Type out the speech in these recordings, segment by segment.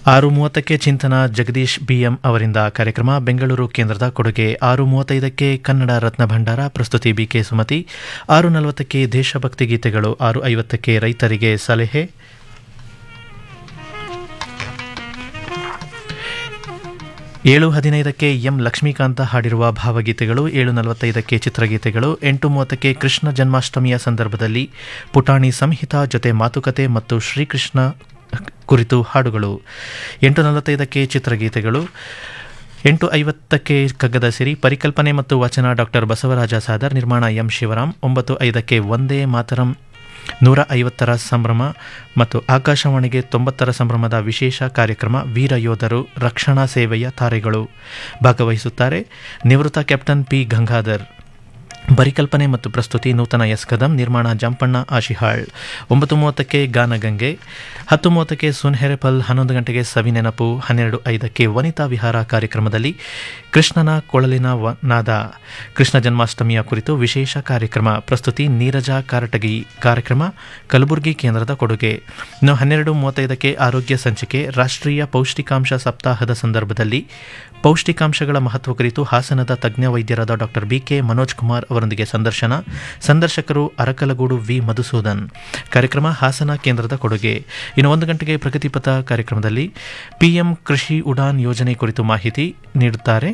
ಆರು ಮೂವತ್ತಕ್ಕೆ ಚಿಂತನ ಜಗದೀಶ್ ಬಿಎಂ ಅವರಿಂದ ಕಾರ್ಯಕ್ರಮ ಬೆಂಗಳೂರು ಕೇಂದ್ರದ ಕೊಡುಗೆ ಆರು ಮೂವತ್ತೈದಕ್ಕೆ ಕನ್ನಡ ರತ್ನ ಭಂಡಾರ ಪ್ರಸ್ತುತಿ ಬಿಕೆ ಸುಮತಿ ಆರು ನಲವತ್ತಕ್ಕೆ ದೇಶಭಕ್ತಿ ಗೀತೆಗಳು ಆರು ಐವತ್ತಕ್ಕೆ ರೈತರಿಗೆ ಸಲಹೆ ಏಳು ಹದಿನೈದಕ್ಕೆ ಎಂ ಲಕ್ಷ್ಮೀಕಾಂತ ಹಾಡಿರುವ ಭಾವಗೀತೆಗಳು ಏಳು ನಲವತ್ತೈದಕ್ಕೆ ಚಿತ್ರಗೀತೆಗಳು ಎಂಟು ಮೂವತ್ತಕ್ಕೆ ಕೃಷ್ಣ ಜನ್ಮಾಷ್ಟಮಿಯ ಸಂದರ್ಭದಲ್ಲಿ ಪುಟಾಣಿ ಸಂಹಿತಾ ಜೊತೆ ಮಾತುಕತೆ ಮತ್ತು ಶ್ರೀಕೃಷ್ಣ ಕುರಿತು ಹಾಡುಗಳು ಎಂಟು ನಲವತ್ತೈದಕ್ಕೆ ಚಿತ್ರಗೀತೆಗಳು ಎಂಟು ಐವತ್ತಕ್ಕೆ ಕಗ್ಗದ ಸಿರಿ ಪರಿಕಲ್ಪನೆ ಮತ್ತು ವಚನ ಡಾಕ್ಟರ್ ಬಸವರಾಜ ಸಾದರ್ ನಿರ್ಮಾಣ ಎಂ ಶಿವರಾಮ್ ಒಂಬತ್ತು ಐದಕ್ಕೆ ಒಂದೇ ಮಾತರಂ ನೂರ ಐವತ್ತರ ಸಂಭ್ರಮ ಮತ್ತು ಆಕಾಶವಾಣಿಗೆ ತೊಂಬತ್ತರ ಸಂಭ್ರಮದ ವಿಶೇಷ ಕಾರ್ಯಕ್ರಮ ವೀರ ಯೋಧರು ರಕ್ಷಣಾ ಸೇವೆಯ ತಾರೆಗಳು ಭಾಗವಹಿಸುತ್ತಾರೆ ನಿವೃತ್ತ ಕ್ಯಾಪ್ಟನ್ ಪಿ ಗಂಗಾಧರ್ ಪರಿಕಲ್ಪನೆ ಮತ್ತು ಪ್ರಸ್ತುತಿ ನೂತನ ಎಸ್ ಕದಂ ನಿರ್ಮಾಣ ಜಂಪಣ್ಣ ಆಶಿಹಾಳ್ ಒಂಬತ್ತು ಮೂವತ್ತಕ್ಕೆ ಗಾನಗಂಗೆ ಹತ್ತು ಮೂವತ್ತಕ್ಕೆ ಸುನ್ಹೆರೆಪಲ್ ಹನ್ನೊಂದು ಗಂಟೆಗೆ ಸವಿನೆನಪು ಹನ್ನೆರಡು ಐದಕ್ಕೆ ವನಿತಾ ವಿಹಾರ ಕಾರ್ಯಕ್ರಮದಲ್ಲಿ ಕೃಷ್ಣನ ಕೊಳಲಿನ ವ ನಾದ ಕೃಷ್ಣ ಜನ್ಮಾಷ್ಟಮಿಯ ಕುರಿತು ವಿಶೇಷ ಕಾರ್ಯಕ್ರಮ ಪ್ರಸ್ತುತಿ ನೀರಜ ಕಾರಟಗಿ ಕಾರ್ಯಕ್ರಮ ಕಲಬುರಗಿ ಕೇಂದ್ರದ ಕೊಡುಗೆ ಇನ್ನು ಹನ್ನೆರಡು ಮೂವತ್ತೈದಕ್ಕೆ ಆರೋಗ್ಯ ಸಂಚಿಕೆ ರಾಷ್ಟ್ರೀಯ ಪೌಷ್ಟಿಕಾಂಶ ಸಪ್ತಾಹದ ಸಂದರ್ಭದಲ್ಲಿ ಪೌಷ್ಟಿಕಾಂಶಗಳ ಮಹತ್ವ ಕುರಿತು ಹಾಸನದ ತಜ್ಞ ವೈದ್ಯರಾದ ಡಾಕ್ಟರ್ ಬಿಕೆ ಮನೋಜ್ ಕುಮಾರ್ ಅವರೊಂದಿಗೆ ಸಂದರ್ಶನ ಸಂದರ್ಶಕರು ಅರಕಲಗೂಡು ವಿ ಮಧುಸೂದನ್ ಕಾರ್ಯಕ್ರಮ ಹಾಸನ ಕೇಂದ್ರದ ಕೊಡುಗೆ ಇನ್ನು ಒಂದು ಗಂಟೆಗೆ ಪ್ರಗತಿಪಥ ಕಾರ್ಯಕ್ರಮದಲ್ಲಿ ಪಿಎಂ ಕೃಷಿ ಉಡಾನ್ ಯೋಜನೆ ಕುರಿತು ಮಾಹಿತಿ ನೀಡುತ್ತಾರೆ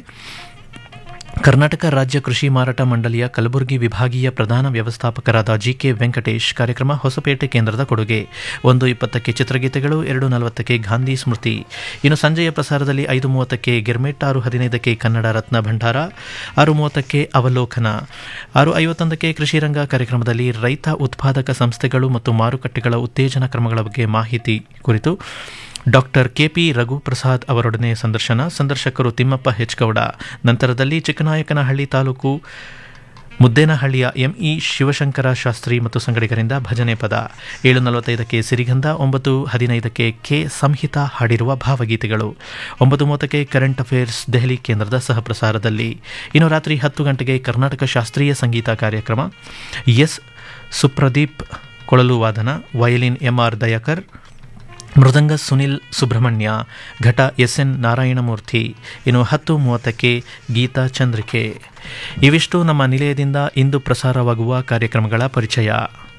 ಕರ್ನಾಟಕ ರಾಜ್ಯ ಕೃಷಿ ಮಾರಾಟ ಮಂಡಳಿಯ ಕಲಬುರಗಿ ವಿಭಾಗೀಯ ಪ್ರಧಾನ ವ್ಯವಸ್ಥಾಪಕರಾದ ಜಿಕೆ ವೆಂಕಟೇಶ್ ಕಾರ್ಯಕ್ರಮ ಹೊಸಪೇಟೆ ಕೇಂದ್ರದ ಕೊಡುಗೆ ಒಂದು ಇಪ್ಪತ್ತಕ್ಕೆ ಚಿತ್ರಗೀತೆಗಳು ಎರಡು ನಲವತ್ತಕ್ಕೆ ಗಾಂಧಿ ಸ್ಮೃತಿ ಇನ್ನು ಸಂಜೆಯ ಪ್ರಸಾರದಲ್ಲಿ ಐದು ಮೂವತ್ತಕ್ಕೆ ಗೆರ್ಮೆಟ್ ಆರು ಹದಿನೈದಕ್ಕೆ ಕನ್ನಡ ರತ್ನ ಭಂಡಾರ ಆರು ಮೂವತ್ತಕ್ಕೆ ಅವಲೋಕನ ಆರು ಐವತ್ತೊಂದಕ್ಕೆ ಕೃಷಿ ರಂಗ ಕಾರ್ಯಕ್ರಮದಲ್ಲಿ ರೈತ ಉತ್ಪಾದಕ ಸಂಸ್ಥೆಗಳು ಮತ್ತು ಮಾರುಕಟ್ಟೆಗಳ ಉತ್ತೇಜನ ಕ್ರಮಗಳ ಬಗ್ಗೆ ಮಾಹಿತಿ ಕುರಿತು ಡಾಕ್ಟರ್ ಕೆಪಿ ರಘುಪ್ರಸಾದ್ ಅವರೊಡನೆ ಸಂದರ್ಶನ ಸಂದರ್ಶಕರು ತಿಮ್ಮಪ್ಪ ಹೆಚ್ಗೌಡ ನಂತರದಲ್ಲಿ ಚಿಕ್ಕನಾಯಕನಹಳ್ಳಿ ತಾಲೂಕು ಮುದ್ದೇನಹಳ್ಳಿಯ ಎಂಇ ಶಿವಶಂಕರ ಶಾಸ್ತ್ರಿ ಮತ್ತು ಸಂಗಡಿಗರಿಂದ ಭಜನೆ ಪದ ಏಳು ನಲವತ್ತೈದಕ್ಕೆ ಸಿರಿಗಂಧ ಒಂಬತ್ತು ಹದಿನೈದಕ್ಕೆ ಕೆ ಸಂಹಿತಾ ಹಾಡಿರುವ ಭಾವಗೀತೆಗಳು ಒಂಬತ್ತು ಮೂವತ್ತಕ್ಕೆ ಕರೆಂಟ್ ಅಫೇರ್ಸ್ ದೆಹಲಿ ಕೇಂದ್ರದ ಸಹಪ್ರಸಾರದಲ್ಲಿ ಇನ್ನು ರಾತ್ರಿ ಹತ್ತು ಗಂಟೆಗೆ ಕರ್ನಾಟಕ ಶಾಸ್ತ್ರೀಯ ಸಂಗೀತ ಕಾರ್ಯಕ್ರಮ ಎಸ್ ಸುಪ್ರದೀಪ್ ಕೊಳಲು ವಾದನ ವಯಲಿನ್ ಎಂಆರ್ ದಯಾಕರ್ ಮೃದಂಗ ಸುನಿಲ್ ಸುಬ್ರಹ್ಮಣ್ಯ ಘಟ ಎಸ್ ಎನ್ ನಾರಾಯಣಮೂರ್ತಿ ಇನ್ನು ಹತ್ತು ಮೂವತ್ತಕ್ಕೆ ಗೀತಾ ಚಂದ್ರಿಕೆ ಇವಿಷ್ಟು ನಮ್ಮ ನಿಲಯದಿಂದ ಇಂದು ಪ್ರಸಾರವಾಗುವ ಕಾರ್ಯಕ್ರಮಗಳ ಪರಿಚಯ